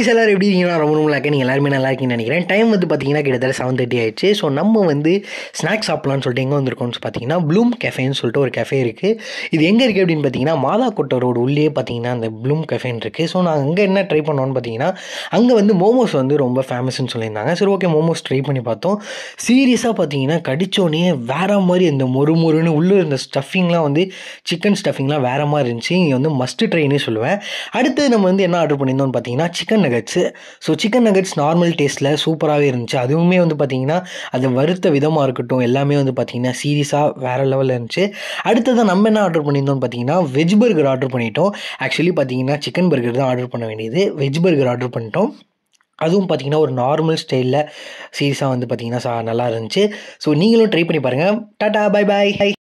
guys எல்லாரும் எப்படி இருக்கீங்கன்னா ரொம்ப ரொம்ப நல்லா நீங்கள் எல்லாருமே நல்லா இருக்கீங்கன்னு நினைக்கிறேன் டைம் வந்து பார்த்தீங்கன்னா கிட்டத்தட்ட செவன் தேர்ட்டி ஆயிடுச்சு ஸோ நம்ம வந்து ஸ்நாக்ஸ் சாப்பிட்லான்னு சொல்லிட்டு எங்கே வந்திருக்கோம்னு பார்த்தீங்கன்னா ப்ளூம் கெஃபேன்னு சொல்லிட்டு ஒரு கெஃபே இருக்குது இது எங்கே இருக்குது அப்படின்னு பார்த்தீங்கன்னா மாதா கோட்டை ரோடு உள்ளே பார்த்தீங்கன்னா அந்த ப்ளூம் கெஃபேன்னு இருக்குது ஸோ நான் அங்கே என்ன ட்ரை பண்ணோன்னு பார்த்தீங்கன்னா அங்கே வந்து மோமோஸ் வந்து ரொம்ப ஃபேமஸ்ன்னு சொல்லியிருந்தாங்க சரி ஓகே மோமோஸ் ட்ரை பண்ணி பார்த்தோம் சீரியஸாக பார்த்தீங்கன்னா கடிச்சோடனே வேற மாதிரி இந்த மொறு மொறுன்னு உள்ளே இருந்த ஸ்டஃபிங்லாம் வந்து சிக்கன் ஸ்டஃபிங்லாம் வேற மாதிரி இருந்துச்சு இங்கே வந்து மஸ்ட் ட்ரைனே சொல்லுவேன் அடுத்து நம்ம வந்து என்ன ஆர்டர் பண்ணியிருந்தோம்னு பார்த்தீங்கன்னா chicken nuggets so chicken nuggets normal டேஸ்ட்டில் சூப்பராகவே இருந்துச்சு அதுவுமே வந்து பார்த்தீங்கன்னா அது வறுத்த விதமாக இருக்கட்டும் எல்லாமே வந்து பார்த்தீங்கன்னா சீரியஸாக வேறு லெவலில் இருந்துச்சு அடுத்ததான் நம்ம என்ன ஆர்டர் பண்ணியிருந்தோம்னு பார்த்தீங்கன்னா வெஜ் பர்கர் ஆர்டர் பண்ணிட்டோம் ஆக்சுவலி பார்த்தீங்கன்னா சிக்கன் பர்கர் தான் ஆர்டர் பண்ண வேண்டியது வெஜ் பர்கர் ஆர்டர் பண்ணிட்டோம் அதுவும் பார்த்தீங்கன்னா ஒரு நார்மல் ஸ்டைலில் சீரியஸாக வந்து பார்த்தீங்கன்னா சா நல்லா இருந்துச்சு ஸோ நீங்களும் ட்ரை பண்ணி பாருங்கள் டாடா பை பாய்